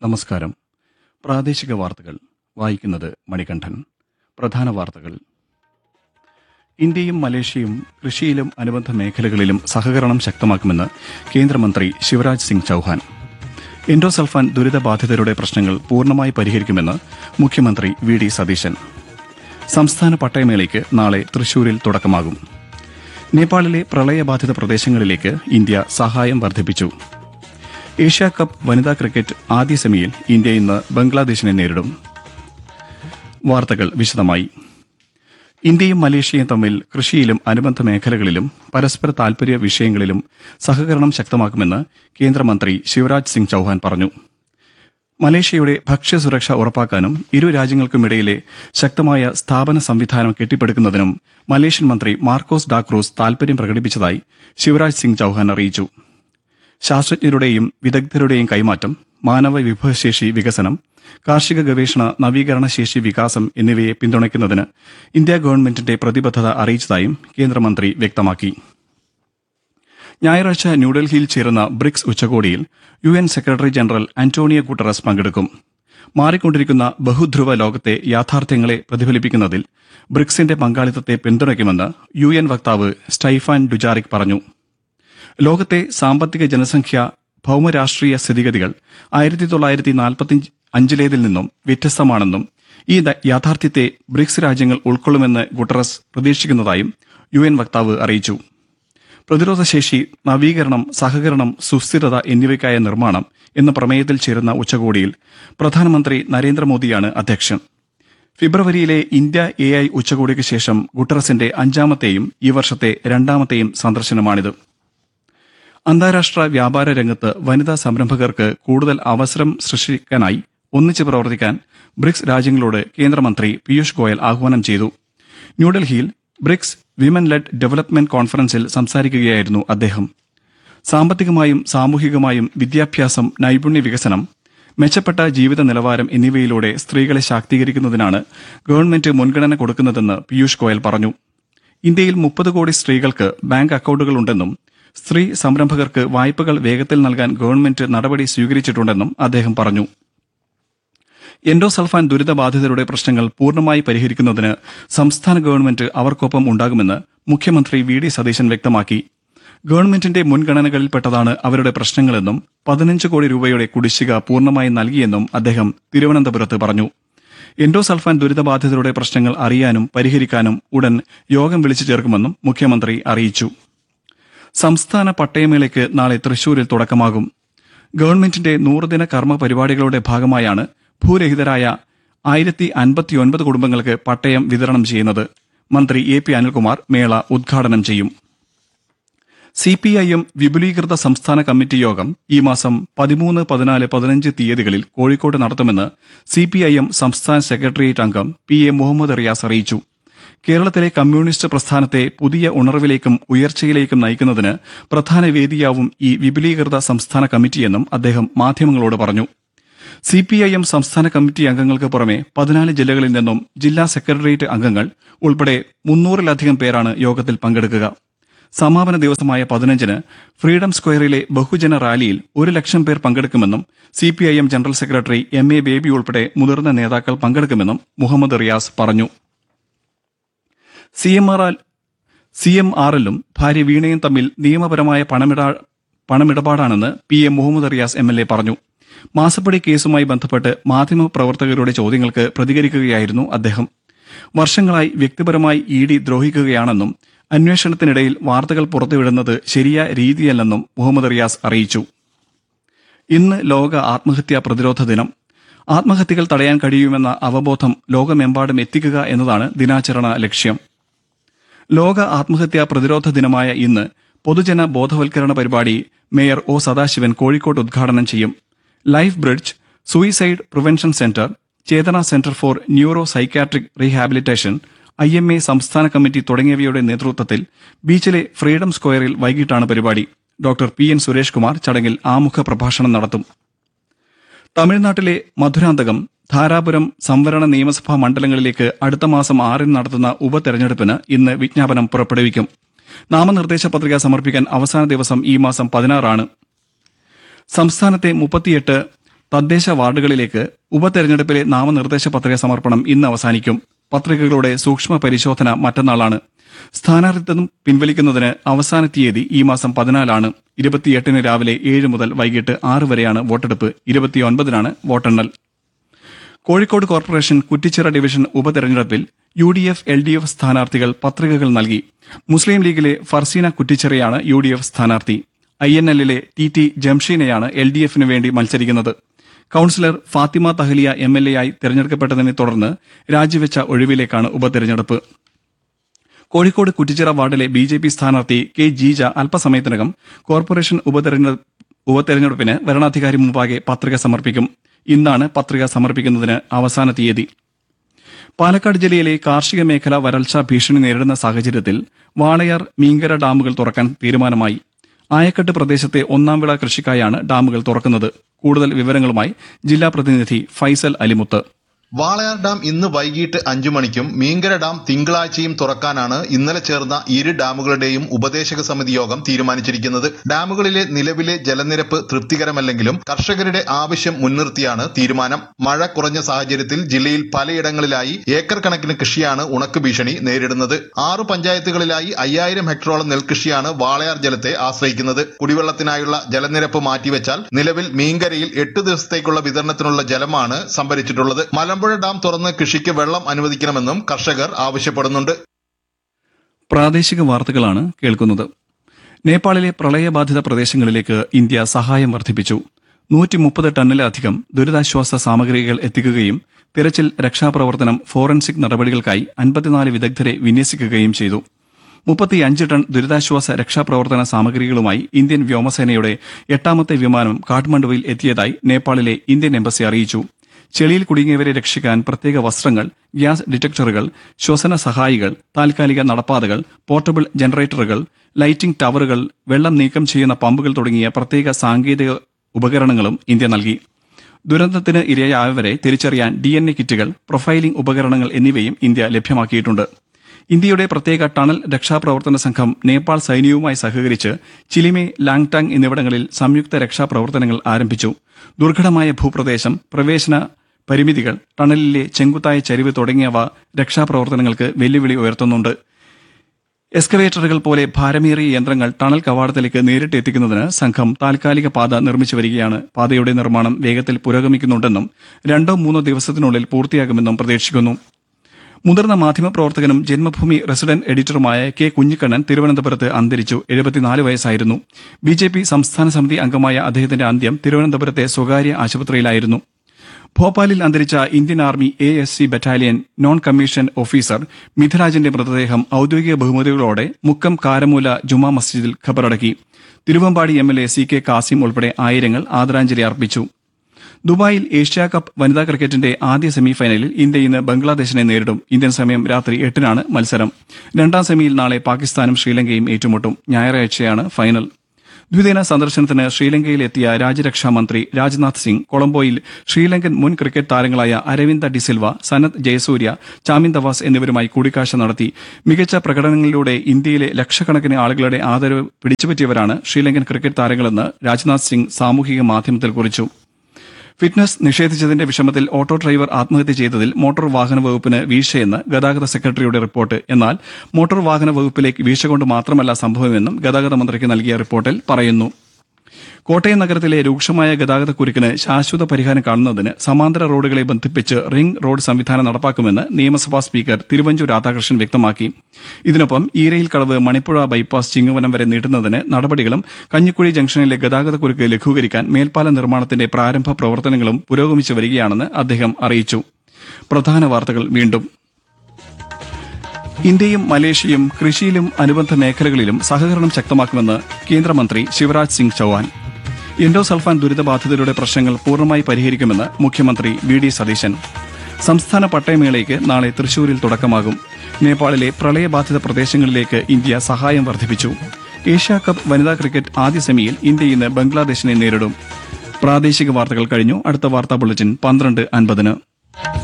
നമസ്കാരം പ്രാദേശിക വാർത്തകൾ വായിക്കുന്നത് മണികണ്ഠൻ പ്രധാന വാർത്തകൾ ഇന്ത്യയും മലേഷ്യയും കൃഷിയിലും അനുബന്ധ മേഖലകളിലും സഹകരണം ശക്തമാക്കുമെന്ന് കേന്ദ്രമന്ത്രി ശിവരാജ് സിംഗ് ചൌഹാൻ എൻഡോസൾഫാൻ ദുരിതബാധിതരുടെ പ്രശ്നങ്ങൾ പൂർണ്ണമായി പരിഹരിക്കുമെന്ന് മുഖ്യമന്ത്രി വി ഡി സതീശൻ സംസ്ഥാന പട്ടയമേളയ്ക്ക് നാളെ തൃശൂരിൽ തുടക്കമാകും നേപ്പാളിലെ പ്രളയബാധിത പ്രദേശങ്ങളിലേക്ക് ഇന്ത്യ സഹായം വർദ്ധിപ്പിച്ചു ഏഷ്യാ കപ്പ് വനിതാ ക്രിക്കറ്റ് ആദ്യ സെമിയിൽ ഇന്ത്യ ഇന്ന് ബംഗ്ലാദേശിനെ നേരിടും വാർത്തകൾ വിശദമായി ഇന്ത്യയും മലേഷ്യയും തമ്മിൽ കൃഷിയിലും അനുബന്ധ മേഖലകളിലും പരസ്പര താൽപര്യ വിഷയങ്ങളിലും സഹകരണം ശക്തമാക്കുമെന്ന് കേന്ദ്രമന്ത്രി ശിവരാജ് സിംഗ് ചൌഹാൻ പറഞ്ഞു മലേഷ്യയുടെ ഭക്ഷ്യസുരക്ഷ ഉറപ്പാക്കാനും ഇരു രാജ്യങ്ങൾക്കുമിടയിലെ ശക്തമായ സ്ഥാപന സംവിധാനം കെട്ടിപ്പടുക്കുന്നതിനും മലേഷ്യൻ മന്ത്രി മാർക്കോസ് ഡാക്രൂസ് താൽപര്യം പ്രകടിപ്പിച്ചതായി ശിവരാജ് സിംഗ് ചൌഹാൻ അറിയിച്ചു ശാസ്ത്രജ്ഞരുടെയും വിദഗ്ധരുടെയും കൈമാറ്റം മാനവ വിഭവശേഷി വികസനം കാർഷിക ഗവേഷണ നവീകരണ ശേഷി വികാസം എന്നിവയെ പിന്തുണയ്ക്കുന്നതിന് ഇന്ത്യ ഗവൺമെന്റിന്റെ പ്രതിബദ്ധത അറിയിച്ചതായും കേന്ദ്രമന്ത്രി വ്യക്തമാക്കി ഞായറാഴ്ച ന്യൂഡൽഹിയിൽ ചേരുന്ന ബ്രിക്സ് ഉച്ചകോടിയിൽ U N secretary general Antonio Guterres പങ്കെടുക്കും മാറിക്കൊണ്ടിരിക്കുന്ന ബഹുധ്രുവ ലോകത്തെ യാഥാർത്ഥ്യങ്ങളെ പ്രതിഫലിപ്പിക്കുന്നതിൽ ബ്രിക്സിന്റെ പങ്കാളിത്തത്തെ പിന്തുണയ്ക്കുമെന്ന് യു എൻ വക്താവ് സ്റ്റൈഫാൻ ഡുജാറിക് പറഞ്ഞു ലോകത്തെ സാമ്പത്തിക ജനസംഖ്യ ഭൗമരാഷ്ട്രീയ സ്ഥിതിഗതികൾ ആയിരത്തി തൊള്ളായിരത്തി നാൽപ്പത്തി അഞ്ചിലേതിൽ നിന്നും വ്യത്യസ്തമാണെന്നും ഈ ദ- യാഥാർത്ഥ്യത്തെ ബ്രിക്സ് രാജ്യങ്ങൾ ഉൾക്കൊള്ളുമെന്ന് ഗുട്ടറസ് പ്രതീക്ഷിക്കുന്നതായും യു എൻ വക്താവ് അറിയിച്ചു പ്രതിരോധശേഷി നവീകരണം സഹകരണം സുസ്ഥിരത എന്നിവയ്ക്കായ നിർമ്മാണം എന്ന പ്രമേയത്തിൽ ചേരുന്ന ഉച്ചകോടിയിൽ പ്രധാനമന്ത്രി നരേന്ദ്രമോദിയാണ് അധ്യക്ഷൻ ഫെബ്രുവരിയിലെ ഇന്ത്യ എ ഐ ഉച്ചകോടിക്ക് ശേഷം ഗുട്ടറസിന്റെ അഞ്ചാമത്തെയും ഈ വർഷത്തെ രണ്ടാമത്തെയും സന്ദർശനമാണിത് അന്താരാഷ്ട്ര വ്യാപാര രംഗത്ത് വനിതാ സംരംഭകർക്ക് കൂടുതൽ അവസരം സൃഷ്ടിക്കാനായി ഒന്നിച്ച് പ്രവർത്തിക്കാൻ ബ്രിക്സ് രാജ്യങ്ങളോട് കേന്ദ്രമന്ത്രി പീയൂഷ് ഗോയൽ ആഹ്വാനം ചെയ്തു ന്യൂഡൽഹിയിൽ ബ്രിക്സ് വിമൻ ലെഡ് ഡെവലപ്മെന്റ് കോൺഫറൻസിൽ സംസാരിക്കുകയായിരുന്നു അദ്ദേഹം സാമ്പത്തികമായും സാമൂഹികമായും വിദ്യാഭ്യാസം നൈപുണ്യ വികസനം മെച്ചപ്പെട്ട ജീവിത നിലവാരം എന്നിവയിലൂടെ സ്ത്രീകളെ ശാക്തീകരിക്കുന്നതിനാണ് ഗവൺമെന്റ് മുൻഗണന കൊടുക്കുന്നതെന്ന് പീയൂഷ് ഗോയൽ പറഞ്ഞു ഇന്ത്യയിൽ മുപ്പത് കോടി സ്ത്രീകൾക്ക് ബാങ്ക് അക്കൌണ്ടുകളുണ്ടെന്നും സ്ത്രീ സംരംഭകർക്ക് വായ്പകൾ വേഗത്തിൽ നൽകാൻ ഗവൺമെന്റ് നടപടി സ്വീകരിച്ചിട്ടുണ്ടെന്നും അദ്ദേഹം പറഞ്ഞു എൻഡോസൾഫാൻ ദുരിതബാധിതരുടെ പ്രശ്നങ്ങൾ പൂർണ്ണമായി പരിഹരിക്കുന്നതിന് സംസ്ഥാന ഗവൺമെന്റ് അവർക്കൊപ്പം ഉണ്ടാകുമെന്ന് മുഖ്യമന്ത്രി വി ഡി സതീശൻ വ്യക്തമാക്കി ഗവൺമെന്റിന്റെ മുൻഗണനകളിൽപ്പെട്ടതാണ് അവരുടെ പ്രശ്നങ്ങളെന്നും പതിനഞ്ച് കോടി രൂപയുടെ കുടിശ്ശിക പൂർണ്ണമായി നൽകിയെന്നും അദ്ദേഹം തിരുവനന്തപുരത്ത് പറഞ്ഞു എൻഡോസൾഫാൻ ദുരിതബാധിതരുടെ പ്രശ്നങ്ങൾ അറിയാനും പരിഹരിക്കാനും ഉടൻ യോഗം വിളിച്ചു ചേർക്കുമെന്നും മുഖ്യമന്ത്രി അറിയിച്ചു സംസ്ഥാന പട്ടയമേളയ്ക്ക് നാളെ തൃശൂരിൽ തുടക്കമാകും ഗവൺമെന്റിന്റെ നൂറുദിന കർമ്മ പരിപാടികളുടെ ഭാഗമായാണ് ഭൂരഹിതരായ ആയിരത്തി അൻപത്തിയൊൻപത് കുടുംബങ്ങൾക്ക് പട്ടയം വിതരണം ചെയ്യുന്നത് മന്ത്രി എ പി അനിൽകുമാർ മേള ഉദ്ഘാടനം ചെയ്യും സി പി ഐ എം വിപുലീകൃത സംസ്ഥാന കമ്മിറ്റി യോഗം ഈ മാസം പതിമൂന്ന് പതിനാല് പതിനഞ്ച് തീയതികളിൽ കോഴിക്കോട് നടത്തുമെന്ന് സി പി ഐ എം സംസ്ഥാന സെക്രട്ടേറിയറ്റ് അംഗം പി എ മുഹമ്മദ് റിയാസ് അറിയിച്ചു കേരളത്തിലെ കമ്മ്യൂണിസ്റ്റ് പ്രസ്ഥാനത്തെ പുതിയ ഉണർവിലേക്കും ഉയർച്ചയിലേക്കും നയിക്കുന്നതിന് പ്രധാന വേദിയാവും ഈ വിപുലീകൃത സംസ്ഥാന കമ്മിറ്റിയെന്നും അദ്ദേഹം മാധ്യമങ്ങളോട് പറഞ്ഞു സി പി ഐ എം സംസ്ഥാന കമ്മിറ്റി അംഗങ്ങൾക്ക് പുറമെ പതിനാല് ജില്ലകളിൽ നിന്നും ജില്ലാ സെക്രട്ടേറിയറ്റ് അംഗങ്ങൾ ഉൾപ്പെടെ മുന്നൂറിലധികം പേരാണ് യോഗത്തിൽ പങ്കെടുക്കുക സമാപന ദിവസമായ പതിനഞ്ചിന് ഫ്രീഡം സ്ക്വയറിലെ ബഹുജന റാലിയിൽ ഒരു ലക്ഷം പേർ പങ്കെടുക്കുമെന്നും C P I M general secretary M A Baby ഉൾപ്പെടെ മുതിർന്ന നേതാക്കൾ പങ്കെടുക്കുമെന്നും മുഹമ്മദ് റിയാസ് പറഞ്ഞു C M R C M R എല്ലും ഭാര്യ വീണയും തമ്മിൽ നിയമപരമായ പണമിടാ പണമിടപാടാണെന്ന് P M Muhammad Riyas M L A പറഞ്ഞു മാസപ്പടി കേസുമായി ബന്ധപ്പെട്ട് മാധ്യമപ്രവർത്തകരുടെ ചോദ്യങ്ങൾക്ക് പ്രതികരിക്കുകയായിരുന്നു അദ്ദേഹം വർഷങ്ങളായി വ്യക്തിപരമായി ഇ ഡി ദ്രോഹിക്കുകയാണെന്നും അന്വേഷണത്തിനിടയിൽ വാർത്തകൾ പുറത്തുവിടുന്നത് ശരിയായ രീതിയല്ലെന്നും മുഹമ്മദ് റിയാസ് അറിയിച്ചു ഇന്ന് ലോക ആത്മഹത്യാ പ്രതിരോധ ദിനം ആത്മഹത്യകൾ തടയാൻ കഴിയുമെന്ന അവബോധം ലോകമെമ്പാടും എത്തിക്കുക എന്നതാണ് ദിനാചരണ ലക്ഷ്യം ലോക ആത്മഹത്യാ പ്രതിരോധ ദിനമായ ഇന്ന് പൊതുജന ബോധവൽക്കരണ പരിപാടി മേയർ ഒ സദാശിവൻ കോഴിക്കോട് ഉദ്ഘാടനം ചെയ്യും life bridge suicide prevention centre Chetana centre for neuro psychiatric rehabilitation I M A സംസ്ഥാന കമ്മിറ്റി തുടങ്ങിയവയുടെ നേതൃത്വത്തിൽ ബീച്ചിലെ ഫ്രീഡം സ്ക്വയറിൽ വൈകിട്ടാണ് പരിപാടി doctor P N Suresh Kumar ചടങ്ങിൽ ആമുഖ പ്രഭാഷണം നടത്തും തമിഴ്നാട്ടിലെ മധുരാന്തകം ധാരാപുരം സംവരണ നിയമസഭാ മണ്ഡലങ്ങളിലേക്ക് അടുത്ത മാസം ആറിന് നടത്തുന്ന ഉപതെരഞ്ഞെടുപ്പിന് ഇന്ന് വിജ്ഞാപനം പുറപ്പെടുവിക്കും നാമനിർദ്ദേശ പത്രിക സമർപ്പിക്കാൻ അവസാന ദിവസം ഈ മാസം പതിനാറാണ് സംസ്ഥാനത്തെ മുപ്പത്തിയെട്ട് തദ്ദേശ വാർഡുകളിലേക്ക് ഉപതെരഞ്ഞെടുപ്പിലെ നാമനിർദ്ദേശ പത്രിക സമർപ്പണം ഇന്ന് അവസാനിക്കും പത്രികകളുടെ സൂക്ഷ്മ പരിശോധന മറ്റന്നാളാണ് സ്ഥാനാർത്ഥിത്വം പിൻവലിക്കുന്നതിന് അവസാന തീയതി ഈ മാസം പതിനാലാണ് ഇരുപത്തിയെട്ടിന് രാവിലെ ഏഴ് മുതൽ വൈകിട്ട് ആറ് വരെയാണ് വോട്ടെടുപ്പ് ഇരുപത്തിയൊൻപതിനാണ് വോട്ടെണ്ണൽ കോഴിക്കോട് കോർപ്പറേഷൻ കുറ്റിച്ചിറ ഡിവിഷൻ ഉപതെരഞ്ഞെടുപ്പിൽ U D F L D F സ്ഥാനാർത്ഥികൾ പത്രികകൾ നൽകി മുസ്ലിം ലീഗിലെ ഫർസീന കുറ്റിച്ചിറയാണ് യു ഡി എഫ് സ്ഥാനാർത്ഥി ഐ എൻ എല്ലിലെ ടി ടി ജംഷീനെയാണ് എൽ ഡി എഫിന് വേണ്ടി മത്സരിക്കുന്നത് councillor Fathima Thahiliya M L A ആയി തെരഞ്ഞെടുക്കപ്പെട്ടതിനെ തുടർന്ന് രാജിവെച്ച ഒഴിവിലേക്കാണ് ഉപതെരഞ്ഞെടുപ്പ് കോഴിക്കോട് കുറ്റിച്ചിറ വാർഡിലെ ബി ജെ പി സ്ഥാനാർത്ഥി കെ ജീജ അല്പസമയത്തിനകം കോർപ്പറേഷൻ ഉപതെരഞ്ഞെടുപ്പ് ഉപതെരഞ്ഞെടുപ്പിന് വരണാധികാരി മുമ്പാകെ പത്രിക സമർപ്പിക്കും ഇന്നാണ് പത്രിക സമർപ്പിക്കുന്നതിന് അവസാന തീയതി പാലക്കാട് ജില്ലയിലെ കാർഷിക മേഖല വരൾച്ച ഭീഷണി നേരിടുന്ന സാഹചര്യത്തിൽ വാളയാർ മീങ്കര ഡാമുകൾ തുറക്കാൻ തീരുമാനമായി ആയക്കെട്ട് പ്രദേശത്തെ ഒന്നാം വിള കൃഷിക്കായാണ് ഡാമുകൾ തുറക്കുന്നത് കൂടുതൽ വിവരങ്ങളുമായി ജില്ലാ പ്രതിനിധി ഫൈസൽ അലിമുത്ത് വാളയാർ ഡാം ഇന്ന് വൈകിട്ട് അഞ്ചു മണിക്കും മീങ്കര ഡാം തിങ്കളാഴ്ചയും തുറക്കാനാണ് ഇന്നലെ ചേർന്ന ഇരു ഡാമുകളുടെയും ഉപദേശക സമിതി യോഗം തീരുമാനിച്ചിരിക്കുന്നത് ഡാമുകളിലെ നിലവിലെ ജലനിരപ്പ് തൃപ്തികരമല്ലെങ്കിലും കർഷകരുടെ ആവശ്യം മുൻനിർത്തിയാണ് തീരുമാനം മഴ കുറഞ്ഞ സാഹചര്യത്തിൽ ജില്ലയിൽ പലയിടങ്ങളിലായി ഏക്കർ കണക്കിന് കൃഷിയാണ് ഉണക്ക് ഭീഷണി നേരിടുന്നത് ആറു പഞ്ചായത്തുകളിലായി അയ്യായിരം ഹെക്ടറോളം നെൽകൃഷിയാണ് വാളയാർ ജലത്തെ ആശ്രയിക്കുന്നത് കുടിവെള്ളത്തിനായുള്ള ജലനിരപ്പ് മാറ്റിവെച്ചാൽ നിലവിൽ മീങ്കരയിൽ എട്ട് ദിവസത്തേക്കുള്ള വിതരണത്തിനുള്ള ജലമാണ് സംഭരിച്ചിട്ടുള്ളത് മലമ്പുഴ ഡാം തുറന്ന് കൃഷിക്ക് വെള്ളം അനുവദിക്കണമെന്നും കർഷകർ ആവശ്യപ്പെടുന്നുണ്ട് പ്രാദേശിക വാർത്തകളാണ് കേൾക്കുന്നത് നേപ്പാളിലെ പ്രളയബാധിത പ്രദേശങ്ങളിലേക്ക് ഇന്ത്യ സഹായം വർദ്ധിപ്പിച്ചു നൂറ്റി മുപ്പത് ടണ്ണിലധികം ദുരിതാശ്വാസ സാമഗ്രികൾ എത്തിക്കുകയും തിരച്ചിൽ രക്ഷാപ്രവർത്തനം ഫോറൻസിക് നടപടികൾക്കായി അൻപത്തിനാല് വിദഗ്ധരെ വിന്യസിക്കുകയും ചെയ്തു മുപ്പത്തിയഞ്ച് ടൺ ദുരിതാശ്വാസ രക്ഷാപ്രവർത്തന സാമഗ്രികളുമായി ഇന്ത്യൻ വ്യോമസേനയുടെ എട്ടാമത്തെ വിമാനം കാഠ്മണ്ഡുവിൽ എത്തിയതായി നേപ്പാളിലെ ഇന്ത്യൻ എംബസി അറിയിച്ചു ചെളിയിൽ കുടുങ്ങിയവരെ രക്ഷിക്കാൻ പ്രത്യേക വസ്ത്രങ്ങൾ ഗ്യാസ് ഡിറ്റക്ടറുകൾ ശ്വസന സഹായികൾ താൽക്കാലിക നടപ്പാതകൾ പോർട്ടബിൾ ജനറേറ്ററുകൾ ലൈറ്റിംഗ് ടവറുകൾ വെള്ളം നീക്കം ചെയ്യുന്ന പമ്പുകൾ തുടങ്ങിയ പ്രത്യേക സാങ്കേതിക ഉപകരണങ്ങളും ഇന്ത്യ നൽകി ദുരന്തത്തിന് ഇരയായവരെ തിരിച്ചറിയാൻ ഡി എൻ എ കിറ്റുകൾ പ്രൊഫൈലിംഗ് ഉപകരണങ്ങൾ എന്നിവയും ഇന്ത്യ ലഭ്യമാക്കിയിട്ടുണ്ട് ഇന്ത്യയുടെ പ്രത്യേക ടണൽ രക്ഷാപ്രവർത്തന സംഘം നേപ്പാൾ സൈന്യവുമായി സഹകരിച്ച് ചിലിമെ ലാങ്ടാങ് എന്നിവിടങ്ങളിൽ സംയുക്ത രക്ഷാപ്രവർത്തനങ്ങൾ ആരംഭിച്ചു ദുർഘടമായ ഭൂപ്രദേശം പ്രവേശന പരിമിതികൾ ടണലിലെ ചെങ്കുത്തായ ചരിവ് തുടങ്ങിയവ രക്ഷാപ്രവർത്തനങ്ങൾക്ക് വെല്ലുവിളി ഉയർത്തുന്നുണ്ട് എക്സ്കവേറ്ററുകൾ പോലെ ഭാരമേറിയ യന്ത്രങ്ങൾ ടണൽ കവാടത്തിലേക്ക് നേരിട്ട് എത്തിക്കുന്നതിന് സംഘം താൽക്കാലിക പാത നിർമ്മിച്ചു വരികയാണ് പാതയുടെ നിർമ്മാണം വേഗത്തിൽ പുരോഗമിക്കുന്നുണ്ടെന്നും രണ്ടോ മൂന്നോ ദിവസത്തിനുള്ളിൽ പൂർത്തിയാകുമെന്നും പ്രതീക്ഷിക്കുന്നു മുതിർന്ന മാധ്യമപ്രവർത്തകനും ജന്മഭൂമി റെസിഡന്റ് എഡിറ്ററുമായ കെ കുഞ്ഞിക്കണ്ണൻ തിരുവനന്തപുരത്ത് അന്തരിച്ചു എഴുപത്തിനാല് വയസ്സായിരുന്നു ബി ജെ പി സംസ്ഥാന സമിതി അംഗമായ അദ്ദേഹത്തിന്റെ അന്ത്യം തിരുവനന്തപുരത്തെ സ്വകാര്യ ആശുപത്രിയിലായിരുന്നു ഭോപ്പാലിൽ അന്തരിച്ച Indian army A S C battalion non commission officer മിഥിരാജിന്റെ മൃതദേഹം ഔദ്യോഗിക ബഹുമതികളോടെ മുക്കം കാരമൂല ജുമാ മസ്ജിദിൽ ഖബറടക്കി Thiruvambady M L A C K Kasim ഉൾപ്പെടെ ആയിരങ്ങൾ ആദരാഞ്ജലി അർപ്പിച്ചു ദുബായിൽ ഏഷ്യാ കപ്പ് വനിതാ ക്രിക്കറ്റിന്റെ ആദ്യ സെമിഫൈനലിൽ ഇന്ത്യ ഇന്ന് ബംഗ്ലാദേശിനെ നേരിടും ഇന്ത്യൻ സമയം രാത്രി എട്ടിനാണ് മത്സരം രണ്ടാം സെമിയിൽ നാളെ പാകിസ്ഥാനും ശ്രീലങ്കയും ഏറ്റുമുട്ടും ഞായറാഴ്ചയാണ് ഫൈനൽ ദ്വിദിന സന്ദർശനത്തിന് ശ്രീലങ്കയിലെത്തിയ രാജ്യരക്ഷാ മന്ത്രി രാജ്നാഥ് സിംഗ് കൊളംബോയിൽ ശ്രീലങ്കൻ മുൻ ക്രിക്കറ്റ് താരങ്ങളായ അരവിന്ദ ഡിസിൽവ സനത് ജയസൂര്യ ചാമിൻ തവാസ് എന്നിവരുമായി കൂടിക്കാഴ്ച നടത്തി മികച്ച പ്രകടനങ്ങളിലൂടെ ഇന്ത്യയിലെ ലക്ഷക്കണക്കിന് ആളുകളുടെ ആദരവ് പിടിച്ചുപറ്റിയവരാണ് ശ്രീലങ്കൻ ക്രിക്കറ്റ് താരങ്ങളെന്ന് രാജ്നാഥ് സിംഗ് സാമൂഹിക മാധ്യമത്തിൽ കുറിച്ചു ഫിറ്റ്നസ് നിഷേധിച്ചതിന്റെ വിഷമത്തിൽ ഓട്ടോ ഡ്രൈവർ ആത്മഹത്യ ചെയ്തതിൽ മോട്ടോർ വാഹന വകുപ്പിന് വീഴ്ചയെന്ന് ഗതാഗത സെക്രട്ടറിയുടെ റിപ്പോർട്ട് എന്നാൽ മോട്ടോർ വാഹന വകുപ്പിലേക്ക് വീഴ്ച കൊണ്ട് മാത്രമല്ല സംഭവമെന്നും ഗതാഗത മന്ത്രിക്ക് നൽകിയ റിപ്പോർട്ടിൽ പറയുന്നു കോട്ടയം നഗരത്തിലെ രൂക്ഷമായ ഗതാഗതക്കുരുക്കിന് ശാശ്വത പരിഹാരം കാണുന്നതിന് സമാന്തര റോഡുകളെ ബന്ധിപ്പിച്ച് റിംഗ് റോഡ് സംവിധാനം നടപ്പാക്കുമെന്ന് നിയമസഭാ സ്പീക്കർ തിരുവഞ്ചൂർ രാധാകൃഷ്ണൻ വ്യക്തമാക്കി ഇതിനൊപ്പം ഈരയിൽ കടവ് മണിപ്പുഴ ബൈപ്പാസ് ചിങ്ങവനം വരെ നീട്ടുന്നതിന് നടപടികളും കഞ്ഞിക്കുഴി ജംഗ്ഷനിലെ ഗതാഗതക്കുരുക്ക് ലഘൂകരിക്കാൻ മേൽപ്പാല നിർമ്മാണത്തിന്റെ പ്രാരംഭ പ്രവർത്തനങ്ങളും പുരോഗമിച്ചു വരികയാണെന്ന് അദ്ദേഹം അറിയിച്ചു പ്രധാന വാർത്തകൾ വീണ്ടും ഇന്ത്യയും മലേഷ്യയും കൃഷിയിലും അനുബന്ധ മേഖലകളിലും സഹകരണം ശക്തമാക്കുമെന്ന് കേന്ദ്രമന്ത്രി ശിവരാജ് സിംഗ് ചൌഹാൻ എൻഡോസൾഫാൻ ദുരിതബാധിതരുടെ പ്രശ്നങ്ങൾ പൂർണ്ണമായി പരിഹരിക്കുമെന്ന് മുഖ്യമന്ത്രി വി ഡി സതീശൻ സംസ്ഥാന പട്ടയമേളയ്ക്ക് നാളെ തൃശൂരിൽ തുടക്കമാകും നേപ്പാളിലെ പ്രളയബാധിത പ്രദേശങ്ങളിലേക്ക് ഇന്ത്യ സഹായം വർദ്ധിപ്പിച്ചു ഏഷ്യാ കപ്പ് വനിതാ ക്രിക്കറ്റ് ആദ്യ സെമിയിൽ ഇന്ത്യ ഇന്ന് ബംഗ്ലാദേശിനെ നേരിടും പ്രാദേശിക വാർത്തകൾ കഴിഞ്ഞു അടുത്ത വാർത്താ ബുള്ളറ്റിൻ പന്ത്രണ്ട് അൻപതിന്